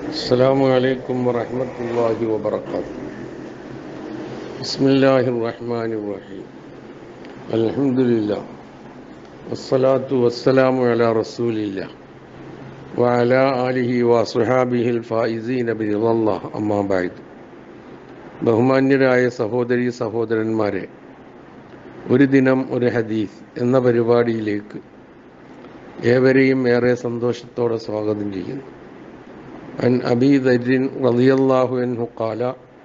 السلام عليكم ورحمة الله وبركاته بسم الله الرحمن الرحيم الحمد لله والصلاة والسلام على رسول الله وعلى آله وصحابه الفائزين برضا الله أما بعد ബഹുമാന്യരായ സഹോദരി സഹോദരന്മാരെ ഒരു ദിനം ഒരു ഹദീസ് എന്ന പരിപാടിയിലേക്ക് ഏവരെയും ഏറെ സന്തോഷത്തോടെ സ്വാഗതം ചെയ്യുന്നു عن أبي ذر رضي الله عنه قال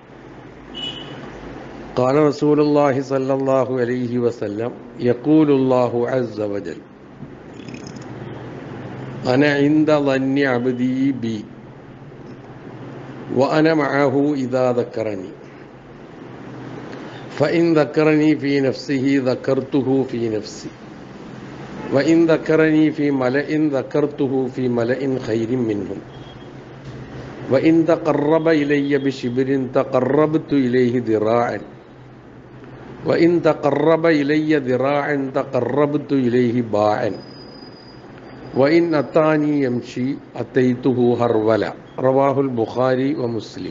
قال رسول الله صلى الله عليه وسلم يقول الله عز وجل أنا عند ظن عبدي بي وأنا معه إذا ذكرني فإن ذكرني في نفسه ذكرته في نفسي وإن ذكرني في ملأ ذكرته في ملأ خير منهم وإن تقرب إلي بشبر تقربت إليه ذراعا وإن تقرب إلي ذراعا تقربت إليه باعا وإن أتاني يمشي أتيته هرولا رواه البخاري ومسلم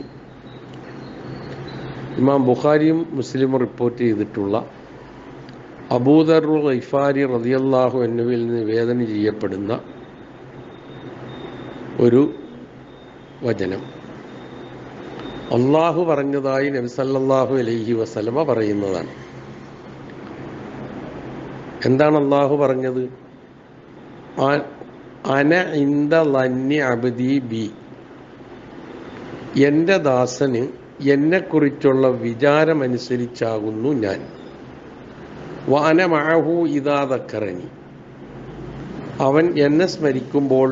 ഇമാം ബുഖാരിയും മുസ്ലിമും റിപ്പോർട്ട് ചെയ്തിട്ടുള്ള അബൂദർ ഗൈഫാരി റതിയല്ലാഹു എന്നിവയിൽ നിന്ന് വേദന ചെയ്യപ്പെടുന്ന ഒരു വചനം അള്ളാഹു പറഞ്ഞതായി നബിസല്ലാഹു അലൈഹി വസലമ പറയുന്നതാണ് എന്താണ് അള്ളാഹു പറഞ്ഞത് അന ഇന്ത ലന്യ അബദി ബി എൻ്റെ ദാസന് എന്നെക്കുറിച്ചുള്ള വിചാരമനുസരിച്ചാകുന്നു ഞാൻ വാന മഴഹു ഇതാതക്കറനി അവൻ എന്നെ സ്മരിക്കുമ്പോൾ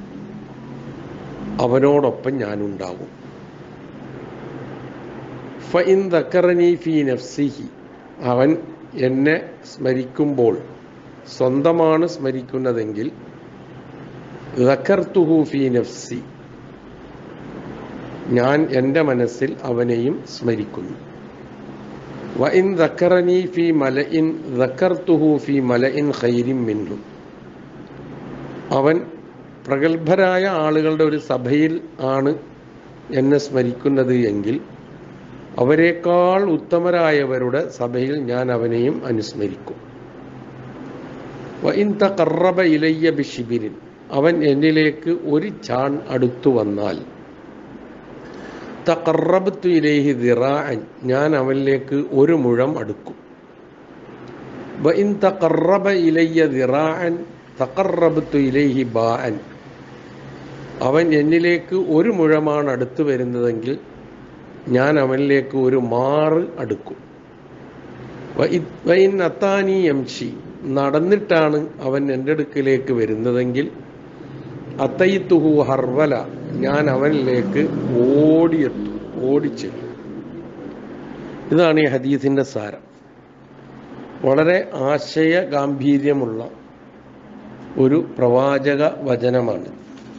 അവനോടൊപ്പം ഞാനുണ്ടാകും ഫഇൻ ദക്കറനി ഫി നഫ്സിഹി അവൻ എന്നെ സ്മരിക്കുമ്പോൾ സ്വന്തമാണ് സ്മരിക്കുന്നതെങ്കിൽ ദക്കർത്തുഹു ഫി നഫ്സി ഞാൻ എൻ്റെ മനസ്സിൽ അവനെയും സ്മരിക്കുന്നു വഇൻ ദക്കറനി ഫി മലഇൻ ദക്കർത്തുഹു ഫി മലഇൻ ഖൈരിൻ മിൻഹു അവൻ പ്രഗത്ഭരായ ആളുകളുടെ ഒരു സഭയിൽ ആണ് എന്നെ സ്മരിക്കുന്നത് എങ്കിൽ അവരെക്കാൾ ഉത്തമരായവരുടെ സഭയിൽ ഞാൻ അവനെയും അനുസ്മരിക്കും വഇൻ തഖറബ ഇലയ്യ ബിഷിബിരിൻ അവൻ എന്നിലേക്ക് ഒരു ചാൺ അടുത്തു വന്നാൽ തഖറബത്തു ഇലേഹി ദിറാഅൻ ഞാൻ അവനിലേക്ക് ഒരു മുഴം അടുക്കും വഇൻ തഖറബ ഇലയ്യ ദിറാഅൻ തഖറബത്തു ഇലൈഹി ബാഅൻ അവൻ എന്നിലേക്ക് ഒരു മുഴമാണ് അടുത്തു വരുന്നതെങ്കിൽ ഞാൻ അവനിലേക്ക് ഒരു മാറ് അടുക്കും വൈൻ അത്താനി എംഷി നടന്നിട്ടാണ് അവൻ എൻ്റെ അടുക്കിലേക്ക് വരുന്നതെങ്കിൽ അത്തയ്ത്തുഹു ഹർവല ഞാൻ അവനിലേക്ക് ഓടിയെത്തും ഓടിച്ചെല്ലും ഇതാണ് ഈ ഹദീസിൻ്റെ സാരം വളരെ ആശയ ഗാംഭീര്യമുള്ള ഒരു പ്രവാചക വചനമാണ്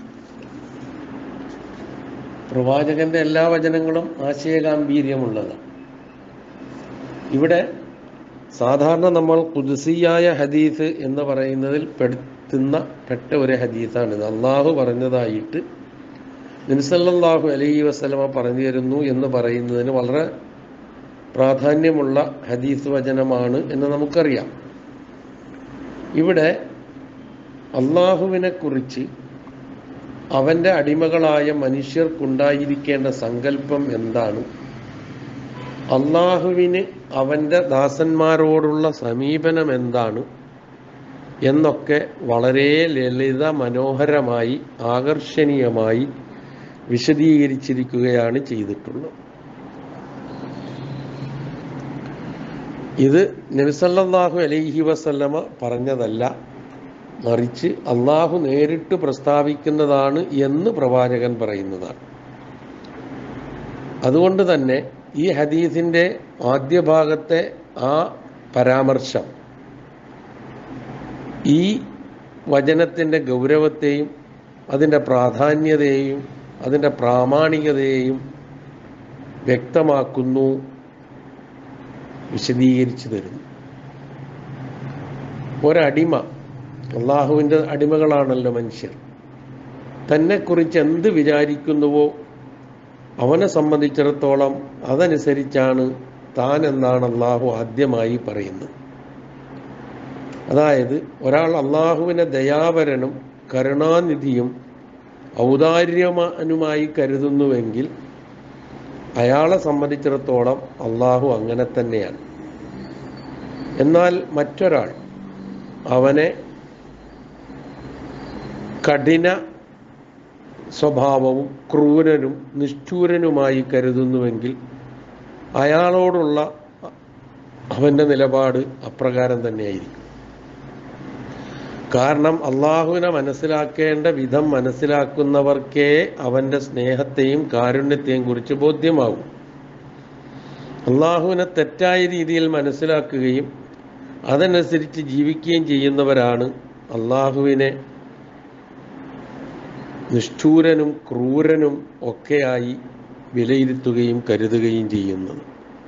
പ്രവാചകന്റെ എല്ലാ വചനങ്ങളും ആശയഗാംഭീര്യമുള്ളതാണ് ഇവിടെ സാധാരണ നമ്മൾ കുതിസിയായ ഹദീസ് എന്ന് പറയുന്നതിൽ പെടുത്തുന്ന പെട്ട ഒരു ഹദീസാണിത് അള്ളാഹു പറഞ്ഞതായിട്ട് നിൻസല്ലാഹു അലൈഹി വസ്ലമ പറഞ്ഞു തരുന്നു എന്ന് പറയുന്നതിന് വളരെ പ്രാധാന്യമുള്ള ഹദീസ് വചനമാണ് എന്ന് നമുക്കറിയാം ഇവിടെ അള്ളാഹുവിനെ കുറിച്ച് അവൻ്റെ അടിമകളായ മനുഷ്യർക്കുണ്ടായിരിക്കേണ്ട സങ്കല്പം എന്താണ് അള്ളാഹുവിന് അവൻ്റെ ദാസന്മാരോടുള്ള സമീപനം എന്താണ് എന്നൊക്കെ വളരെ ലളിത മനോഹരമായി ആകർഷണീയമായി വിശദീകരിച്ചിരിക്കുകയാണ് ചെയ്തിട്ടുള്ളത് ഇത് നബിസല്ലാഹു അലൈഹി വസല്ലമ പറഞ്ഞതല്ല മറിച്ച് അള്ളാഹു നേരിട്ട് പ്രസ്താവിക്കുന്നതാണ് എന്ന് പ്രവാചകൻ പറയുന്നതാണ് അതുകൊണ്ട് തന്നെ ഈ ഹദീസിൻ്റെ ആദ്യ ഭാഗത്തെ ആ പരാമർശം ഈ വചനത്തിൻ്റെ ഗൗരവത്തെയും അതിൻ്റെ പ്രാധാന്യതയെയും അതിൻ്റെ പ്രാമാണികതയെയും വ്യക്തമാക്കുന്നു വിശദീകരിച്ചു തരുന്നു ഒരടിമ അള്ളാഹുവിൻ്റെ അടിമകളാണല്ലോ മനുഷ്യർ തന്നെക്കുറിച്ച് എന്ത് വിചാരിക്കുന്നുവോ അവനെ സംബന്ധിച്ചിടത്തോളം അതനുസരിച്ചാണ് താൻ എന്നാണ് അള്ളാഹു ആദ്യമായി പറയുന്നത് അതായത് ഒരാൾ അള്ളാഹുവിനെ ദയാപരനും കരുണാനിധിയും ഔദാര്യമാനുമായി കരുതുന്നുവെങ്കിൽ അയാളെ സംബന്ധിച്ചിടത്തോളം അള്ളാഹു അങ്ങനെ തന്നെയാണ് എന്നാൽ മറ്റൊരാൾ അവനെ കഠിന സ്വഭാവവും ക്രൂരനും നിഷ്ഠൂരനുമായി കരുതുന്നുവെങ്കിൽ അയാളോടുള്ള അവൻ്റെ നിലപാട് അപ്രകാരം തന്നെയായിരിക്കും കാരണം അള്ളാഹുവിനെ മനസ്സിലാക്കേണ്ട വിധം മനസ്സിലാക്കുന്നവർക്കേ അവൻ്റെ സ്നേഹത്തെയും കാരുണ്യത്തെയും കുറിച്ച് ബോധ്യമാവും അള്ളാഹുവിനെ തെറ്റായ രീതിയിൽ മനസ്സിലാക്കുകയും അതനുസരിച്ച് ജീവിക്കുകയും ചെയ്യുന്നവരാണ് അള്ളാഹുവിനെ നിഷ്ഠൂരനും ക്രൂരനും ഒക്കെയായി വിലയിരുത്തുകയും കരുതുകയും ചെയ്യുന്നത്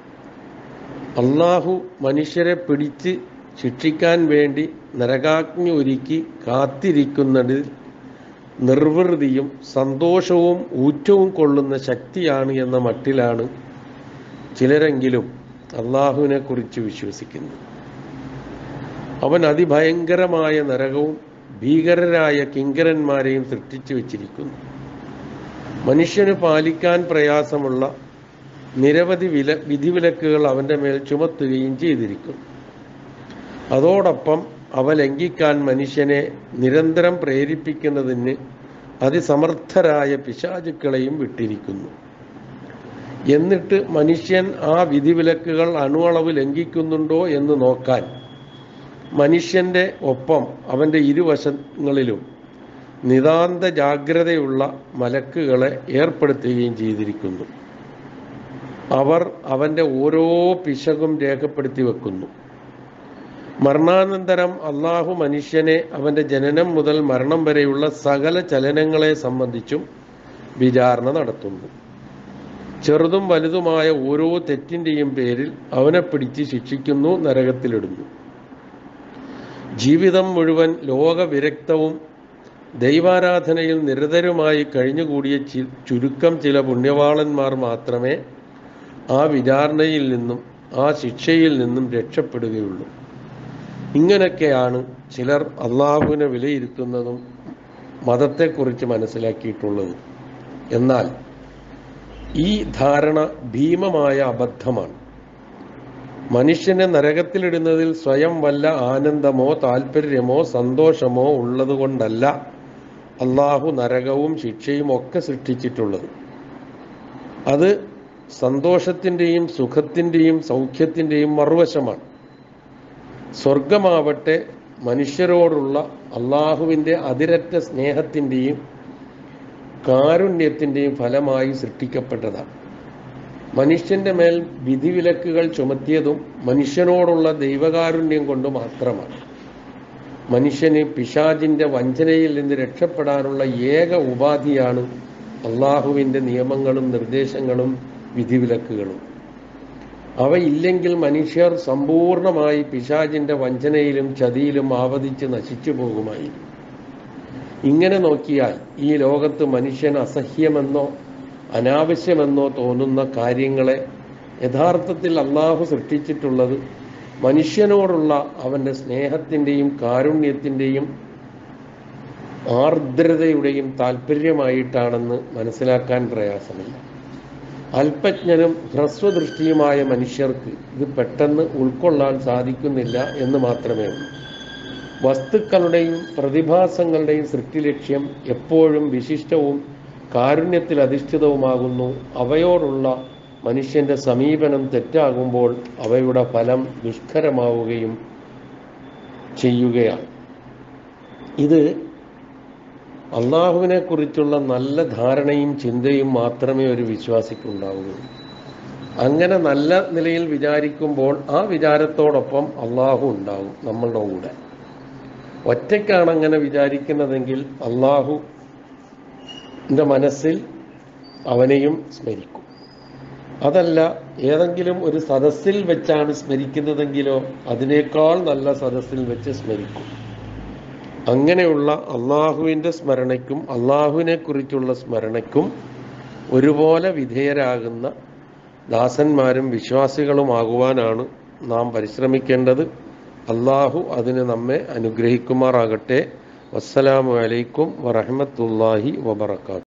അള്ളാഹു മനുഷ്യരെ പിടിച്ച് ശിക്ഷിക്കാൻ വേണ്ടി നരകാഗ്നി ഒരുക്കി കാത്തിരിക്കുന്നതിൽ നിർവൃതിയും സന്തോഷവും ഊറ്റവും കൊള്ളുന്ന ശക്തിയാണ് എന്ന മട്ടിലാണ് ചിലരെങ്കിലും അള്ളാഹുവിനെ കുറിച്ച് വിശ്വസിക്കുന്നത് അവൻ അതിഭയങ്കരമായ നരകവും ഭീകരരായ കിങ്കരന്മാരെയും സൃഷ്ടിച്ചു വച്ചിരിക്കുന്നു മനുഷ്യന് പാലിക്കാൻ പ്രയാസമുള്ള നിരവധി വില വിധിവിലക്കുകൾ അവൻ്റെ മേൽ ചുമത്തുകയും ചെയ്തിരിക്കുന്നു അതോടൊപ്പം അവ ലംഘിക്കാൻ മനുഷ്യനെ നിരന്തരം പ്രേരിപ്പിക്കുന്നതിന് അതിസമർത്ഥരായ പിശാചുക്കളെയും വിട്ടിരിക്കുന്നു എന്നിട്ട് മനുഷ്യൻ ആ വിധിവിലക്കുകൾ അണുവളവ് ലംഘിക്കുന്നുണ്ടോ എന്ന് നോക്കാൻ മനുഷ്യന്റെ ഒപ്പം അവൻ്റെ ഇരുവശങ്ങളിലും നിതാന്ത ജാഗ്രതയുള്ള മലക്കുകളെ ഏർപ്പെടുത്തുകയും ചെയ്തിരിക്കുന്നു അവർ അവൻ്റെ ഓരോ പിശകും രേഖപ്പെടുത്തി വെക്കുന്നു മരണാനന്തരം അള്ളാഹു മനുഷ്യനെ അവൻ്റെ ജനനം മുതൽ മരണം വരെയുള്ള സകല ചലനങ്ങളെ സംബന്ധിച്ചും വിചാരണ നടത്തുന്നു ചെറുതും വലുതുമായ ഓരോ തെറ്റിൻ്റെയും പേരിൽ അവനെ പിടിച്ച് ശിക്ഷിക്കുന്നു നരകത്തിലിടുന്നു ജീവിതം മുഴുവൻ ലോകവിരക്തവും ദൈവാരാധനയിൽ നിരതരുമായി കഴിഞ്ഞുകൂടിയ ചി- ചുരുക്കം ചില പുണ്യവാളന്മാർ മാത്രമേ ആ വിചാരണയിൽ നിന്നും ആ ശിക്ഷയിൽ നിന്നും രക്ഷപ്പെടുകയുള്ളൂ ഇങ്ങനെയൊക്കെയാണ് ചിലർ അള്ളാഹുവിനെ വിലയിരുത്തുന്നതും മതത്തെക്കുറിച്ച് മനസ്സിലാക്കിയിട്ടുള്ളതും എന്നാൽ ഈ ധാരണ ഭീമമായ അബദ്ധമാണ് മനുഷ്യനെ നരകത്തിലിടുന്നതിൽ സ്വയം വല്ല ആനന്ദമോ താല്പര്യമോ സന്തോഷമോ ഉള്ളതുകൊണ്ടല്ല അള്ളാഹു നരകവും ശിക്ഷയും ഒക്കെ സൃഷ്ടിച്ചിട്ടുള്ളത് അത് സന്തോഷത്തിൻ്റെയും സുഖത്തിൻ്റെയും സൗഖ്യത്തിൻ്റെയും മറുവശമാണ് സ്വർഗമാവട്ടെ മനുഷ്യരോടുള്ള അള്ളാഹുവിൻ്റെ അതിരറ്റ സ്നേഹത്തിൻ്റെയും കാരുണ്യത്തിൻ്റെയും ഫലമായി സൃഷ്ടിക്കപ്പെട്ടതാണ് മനുഷ്യന്റെ മേൽ വിധിവിലക്കുകൾ ചുമത്തിയതും മനുഷ്യനോടുള്ള ദൈവകാരുണ്യം കൊണ്ട് മാത്രമാണ് മനുഷ്യന് പിശാജിന്റെ വഞ്ചനയിൽ നിന്ന് രക്ഷപ്പെടാനുള്ള ഏക ഉപാധിയാണ് അള്ളാഹുവിൻ്റെ നിയമങ്ങളും നിർദ്ദേശങ്ങളും വിധിവിലക്കുകളും അവയില്ലെങ്കിൽ മനുഷ്യർ സമ്പൂർണമായി പിശാജിന്റെ വഞ്ചനയിലും ചതിയിലും ആവതിച്ച് നശിച്ചു പോകുമായിരുന്നു ഇങ്ങനെ നോക്കിയാൽ ഈ ലോകത്ത് മനുഷ്യൻ അസഹ്യമെന്നോ അനാവശ്യമെന്നോ തോന്നുന്ന കാര്യങ്ങളെ യഥാർത്ഥത്തിൽ അള്ളാഹു സൃഷ്ടിച്ചിട്ടുള്ളത് മനുഷ്യനോടുള്ള അവൻ്റെ സ്നേഹത്തിൻ്റെയും കാരുണ്യത്തിൻ്റെയും ആർദ്രതയുടെയും താല്പര്യമായിട്ടാണെന്ന് മനസ്സിലാക്കാൻ പ്രയാസമില്ല അല്പജ്ഞനും ഹ്രസ്വദൃഷ്ടിയുമായ മനുഷ്യർക്ക് ഇത് പെട്ടെന്ന് ഉൾക്കൊള്ളാൻ സാധിക്കുന്നില്ല എന്ന് മാത്രമേ ഉള്ളൂ വസ്തുക്കളുടെയും പ്രതിഭാസങ്ങളുടെയും സൃഷ്ടിലക്ഷ്യം എപ്പോഴും വിശിഷ്ടവും കാരുണ്യത്തിൽ അധിഷ്ഠിതവുമാകുന്നു അവയോടുള്ള മനുഷ്യന്റെ സമീപനം തെറ്റാകുമ്പോൾ അവയുടെ ഫലം ദുഷ്കരമാവുകയും ചെയ്യുകയാണ് ഇത് അള്ളാഹുവിനെ കുറിച്ചുള്ള നല്ല ധാരണയും ചിന്തയും മാത്രമേ ഒരു വിശ്വാസിക്കുണ്ടാവുകയുള്ളൂ അങ്ങനെ നല്ല നിലയിൽ വിചാരിക്കുമ്പോൾ ആ വിചാരത്തോടൊപ്പം അള്ളാഹു ഉണ്ടാവും നമ്മളുടെ കൂടെ ഒറ്റയ്ക്കാണ് അങ്ങനെ വിചാരിക്കുന്നതെങ്കിൽ അള്ളാഹു എൻ്റെ മനസ്സിൽ അവനെയും സ്മരിക്കും അതല്ല ഏതെങ്കിലും ഒരു സദസ്സിൽ വെച്ചാണ് സ്മരിക്കുന്നതെങ്കിലോ അതിനേക്കാൾ നല്ല സദസ്സിൽ വെച്ച് സ്മരിക്കും അങ്ങനെയുള്ള അള്ളാഹുവിൻ്റെ സ്മരണയ്ക്കും അള്ളാഹുവിനെ കുറിച്ചുള്ള സ്മരണയ്ക്കും ഒരുപോലെ വിധേയരാകുന്ന ദാസന്മാരും വിശ്വാസികളുമാകുവാനാണ് നാം പരിശ്രമിക്കേണ്ടത് അള്ളാഹു അതിന് നമ്മെ അനുഗ്രഹിക്കുമാറാകട്ടെ വസ്സലാമു അലൈക്കും വറഹമത്തല്ലാഹി വബർക്കാത്തു